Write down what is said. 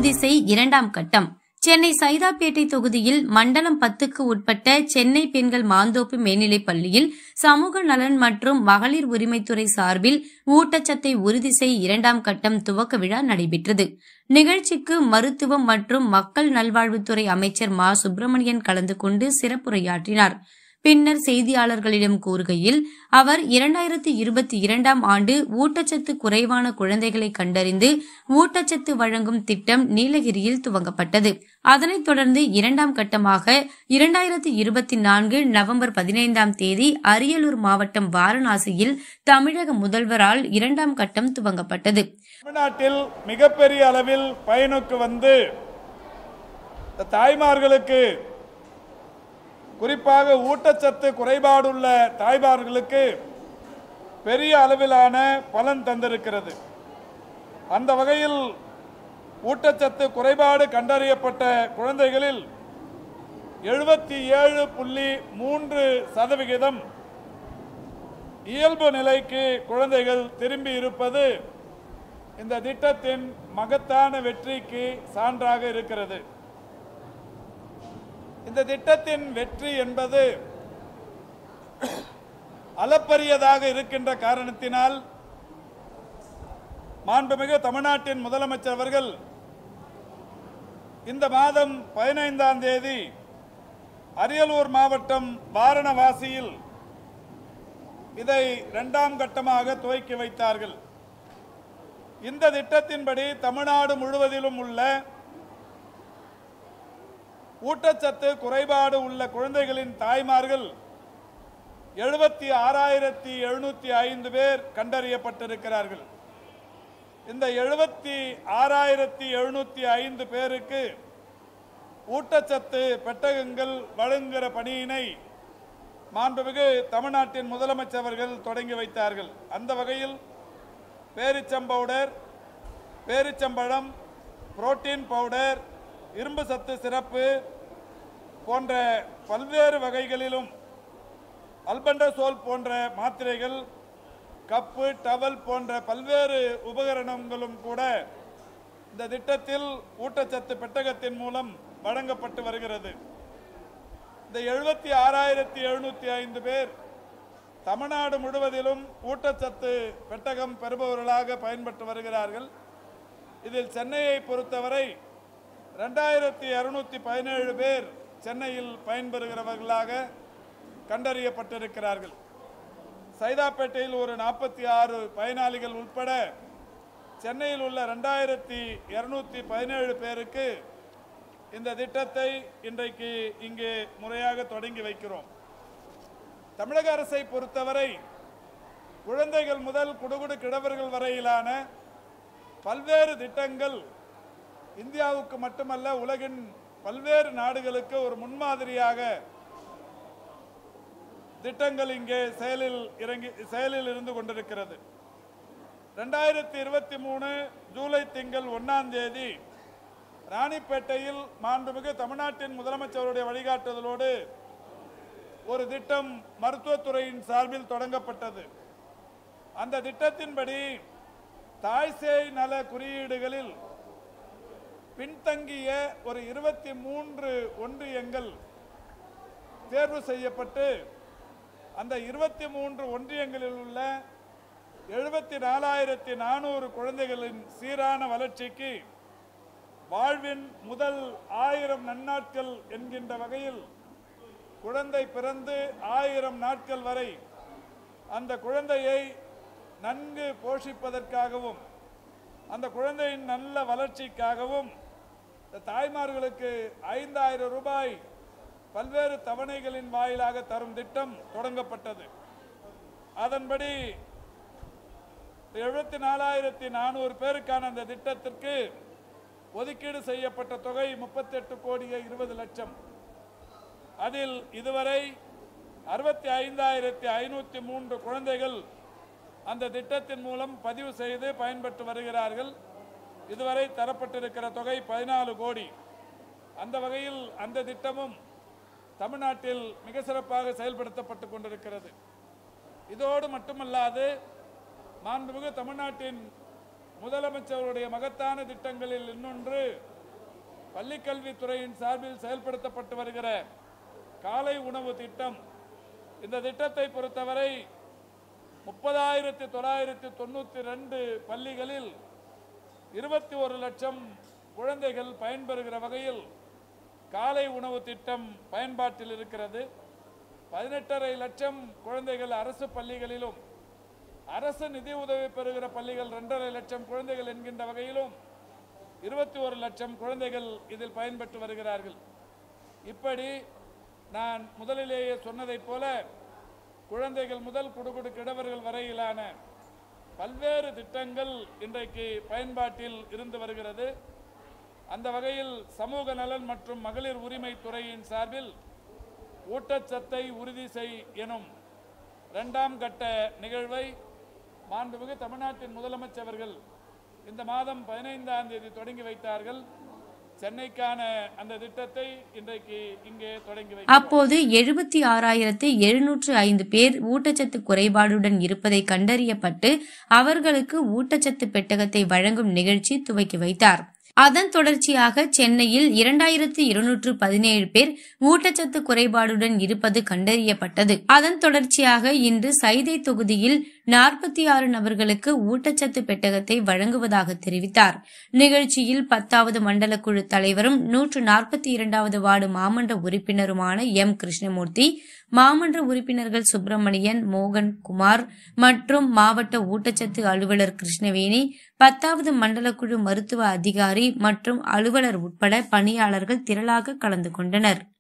உறுதி செய் இரண்டாம் கட்டம் சென்னை சைதாப்பேட்டை தொகுதியில் மண்டலம் பத்துக்கு உட்பட்ட சென்னை பெண்கள் மாந்தோப்பு மேல்நிலைப் பள்ளியில் சமூக நலன் மற்றும் மகளிர் உரிமைத்துறை சார்பில் ஊட்டச்சத்தை உறுதி செய் இரண்டாம் கட்டம் துவக்க விழா நடைபெற்றது நிகழ்ச்சிக்கு மருத்துவம் மற்றும் மக்கள் நல்வாழ்வுத்துறை அமைச்சர் மா சுப்பிரமணியன் கலந்து கொண்டு சிறப்புரையாற்றினார் பின்னர் செய்தியாளர்களிடம் கூறுகையில் அவர் இரண்டாயிரத்தி இருபத்தி இரண்டாம் ஆண்டு ஊட்டச்சத்து குறைவான குழந்தைகளை கண்டறிந்து ஊட்டச்சத்து வழங்கும் திட்டம் நீலகிரியில் துவங்கப்பட்டது அதனைத் தொடர்ந்து இரண்டாம் கட்டமாக இரண்டாயிரத்தி இருபத்தி நான்கு நவம்பர் பதினைந்தாம் தேதி அரியலூர் மாவட்டம் வாரணாசியில் தமிழக முதல்வரால் இரண்டாம் கட்டம் துவங்கப்பட்டது தமிழ்நாட்டில் மிகப்பெரிய அளவில் பயனுக்கு வந்து இந்த தாய்மார்களுக்கு குறிப்பாக ஊட்டச்சத்து குறைபாடுள்ள தாய்மார்களுக்கு பெரிய அளவிலான பலன் தந்திருக்கிறது அந்த வகையில் ஊட்டச்சத்து குறைபாடு கண்டறியப்பட்ட குழந்தைகளில் எழுபத்தி ஏழு புள்ளி மூன்று சதவிகிதம் இயல்பு நிலைக்கு குழந்தைகள் திரும்பி இருப்பது இந்த திட்டத்தின் மகத்தான வெற்றிக்கு சான்றாக இருக்கிறது இந்த திட்டத்தின் வெற்றி என்பது அளப்பரியதாக இருக்கின்ற காரணத்தினால் மாண்புமிகு தமிழ்நாட்டின் முதலமைச்சர் அவர்கள் இந்த மாதம் பதினைந்தாம் தேதி அரியலூர் மாவட்டம் வாரணவாசியில் இதை இரண்டாம் கட்டமாக துவக்கி வைத்தார்கள் இந்த திட்டத்தின்படி தமிழ்நாடு முழுவதிலும் உள்ள ஊட்டச்சத்து குறைபாடு உள்ள குழந்தைகளின் தாய்மார்கள் எழுபத்தி ஆறாயிரத்தி எழுநூத்தி ஐந்து பேர் கண்டறியப்பட்டிருக்கிறார்கள் இந்த எழுபத்தி ஆறாயிரத்தி எழுநூத்தி ஐந்து பேருக்கு ஊட்டச்சத்து பெட்டகங்கள் வழங்குகிற பணியினை மாண்புமிகு தமிழ்நாட்டின் முதலமைச்சர் அவர்கள் தொடங்கி வைத்தார்கள் அந்த வகையில் பேரிச்சம் பவுடர் பேரிச்சம்பழம் புரோட்டீன் பவுடர் இரும்பு சத்து சிறப்பு போன்ற பல்வேறு வகைகளிலும் அல்பண்டசோல் போன்ற மாத்திரைகள் கப்பு டவல் போன்ற பல்வேறு உபகரணங்களும் கூட இந்த திட்டத்தில் ஊட்டச்சத்து பெட்டகத்தின் மூலம் வழங்கப்பட்டு வருகிறது இந்த எழுபத்தி ஆறாயிரத்தி எழுநூத்தி ஐந்து பேர் தமிழ்நாடு முழுவதிலும் ஊட்டச்சத்து பெட்டகம் பெறுபவர்களாக பயன்பட்டு வருகிறார்கள் இதில் சென்னையை பொறுத்தவரை ரெண்டாயிரத்தி இரநூத்தி பதினேழு பேர் சென்னையில் பயன்பெறுகிறவர்களாக கண்டறியப்பட்டிருக்கிறார்கள் சைதாப்பேட்டையில் ஒரு நாற்பத்தி ஆறு பயனாளிகள் உட்பட சென்னையில் உள்ள ரெண்டாயிரத்தி இருநூத்தி பதினேழு பேருக்கு இந்த திட்டத்தை இன்றைக்கு இங்கே முறையாக தொடங்கி வைக்கிறோம் தமிழக அரசை பொறுத்தவரை குழந்தைகள் முதல் குடுகுடு கிழவர்கள் வரையிலான பல்வேறு திட்டங்கள் இந்தியாவுக்கு மட்டுமல்ல உலகின் பல்வேறு நாடுகளுக்கு ஒரு முன்மாதிரியாக திட்டங்கள் இங்கே செயலில் இறங்கி செயலில் இருந்து கொண்டிருக்கிறது ரெண்டாயிரத்தி இருபத்தி மூணு ஜூலை திங்கள் ஒன்னாம் தேதி ராணிப்பேட்டையில் மாண்புமிகு தமிழ்நாட்டின் முதலமைச்சருடைய வழிகாட்டுதலோடு ஒரு திட்டம் மருத்துவத்துறையின் சார்பில் தொடங்கப்பட்டது அந்த திட்டத்தின்படி தாய்சேய் நல குறியீடுகளில் பின்தங்கிய ஒரு இருபத்தி மூன்று ஒன்றியங்கள் தேர்வு செய்யப்பட்டு அந்த இருபத்தி மூன்று ஒன்றியங்களில் உள்ள எழுபத்தி நாலாயிரத்தி நானூறு குழந்தைகளின் சீரான வளர்ச்சிக்கு வாழ்வின் முதல் ஆயிரம் நன்னாட்கள் என்கின்ற வகையில் குழந்தை பிறந்து ஆயிரம் நாட்கள் வரை அந்த குழந்தையை நன்கு போஷிப்பதற்காகவும் அந்த குழந்தையின் நல்ல வளர்ச்சிக்காகவும் இந்த தாய்மார்களுக்கு ஐந்தாயிரம் ரூபாய் பல்வேறு தவணைகளின் வாயிலாக தரும் திட்டம் தொடங்கப்பட்டது அதன்படி எழுபத்தி நாலாயிரத்தி நானூறு பேருக்கான அந்த திட்டத்திற்கு ஒதுக்கீடு செய்யப்பட்ட தொகை முப்பத்தெட்டு கோடியே இருபது லட்சம் அதில் இதுவரை அறுபத்தி ஐந்தாயிரத்தி ஐநூற்றி மூன்று குழந்தைகள் அந்த திட்டத்தின் மூலம் பதிவு செய்து பயன்பெற்று வருகிறார்கள் இதுவரை தரப்பட்டிருக்கிற தொகை பதினாலு கோடி அந்த வகையில் அந்த திட்டமும் தமிழ்நாட்டில் மிக சிறப்பாக செயல்படுத்தப்பட்டு கொண்டிருக்கிறது இதோடு மட்டுமல்லாது மாண்புமிகு தமிழ்நாட்டின் முதலமைச்சருடைய மகத்தான திட்டங்களில் இன்னொன்று பள்ளிக்கல்வித்துறையின் சார்பில் செயல்படுத்தப்பட்டு வருகிற காலை உணவு திட்டம் இந்த திட்டத்தை பொறுத்தவரை முப்பதாயிரத்தி தொள்ளாயிரத்தி தொண்ணூற்றி ரெண்டு பள்ளிகளில் இருபத்தி ஒரு லட்சம் குழந்தைகள் பயன்பெறுகிற வகையில் காலை உணவு திட்டம் பயன்பாட்டில் இருக்கிறது பதினெட்டரை லட்சம் குழந்தைகள் அரசு பள்ளிகளிலும் அரசு நிதி உதவி பெறுகிற பள்ளிகள் இரண்டரை லட்சம் குழந்தைகள் என்கின்ற வகையிலும் இருபத்தி ஒரு லட்சம் குழந்தைகள் இதில் பயன்பெற்று வருகிறார்கள் இப்படி நான் முதலிலேயே சொன்னதைப் போல குழந்தைகள் முதல் குடுகுடு கிழவர்கள் வரையிலான பல்வேறு திட்டங்கள் இன்றைக்கு பயன்பாட்டில் இருந்து வருகிறது அந்த வகையில் சமூக நலன் மற்றும் மகளிர் உரிமை துறையின் சார்பில் ஊட்டச்சத்தை உறுதி செய் எனும் இரண்டாம் கட்ட நிகழ்வை மாண்புமிகு தமிழ்நாட்டின் முதலமைச்சர்கள் இந்த மாதம் பதினைந்தாம் தேதி தொடங்கி வைத்தார்கள் சென்னைக்கான அந்த திட்டத்தை இன்றைக்கு இங்கே தொடங்கி வைக்கிறோம் அப்போது எழுபத்தி ஆறாயிரத்து எழுநூற்று ஐந்து பேர் ஊட்டச்சத்து குறைபாடுடன் இருப்பதை கண்டறியப்பட்டு அவர்களுக்கு ஊட்டச்சத்து பெட்டகத்தை வழங்கும் நிகழ்ச்சி துவக்கி வைத்தார் அதன் தொடர்ச்சியாக சென்னையில் இரண்டாயிரத்து இருநூற்று பதினேழு பேர் ஊட்டச்சத்து குறைபாடுடன் இருப்பது கண்டறியப்பட்டது அதன் தொடர்ச்சியாக இன்று சைதை தொகுதியில் நாற்பத்தி ஆறு நபர்களுக்கு ஊட்டச்சத்து பெட்டகத்தை வழங்குவதாக தெரிவித்தார் நிகழ்ச்சியில் பத்தாவது மண்டல குழு தலைவரும் நூற்று நாற்பத்தி இரண்டாவது வார்டு மாமன்ற உறுப்பினருமான எம் கிருஷ்ணமூர்த்தி மாமன்ற உறுப்பினர்கள் சுப்பிரமணியன் மோகன் குமார் மற்றும் மாவட்ட ஊட்டச்சத்து அலுவலர் கிருஷ்ணவேணி பத்தாவது மண்டல குழு மருத்துவ அதிகாரி மற்றும் அலுவலர் உட்பட பணியாளர்கள் திரளாக கலந்து கொண்டனர்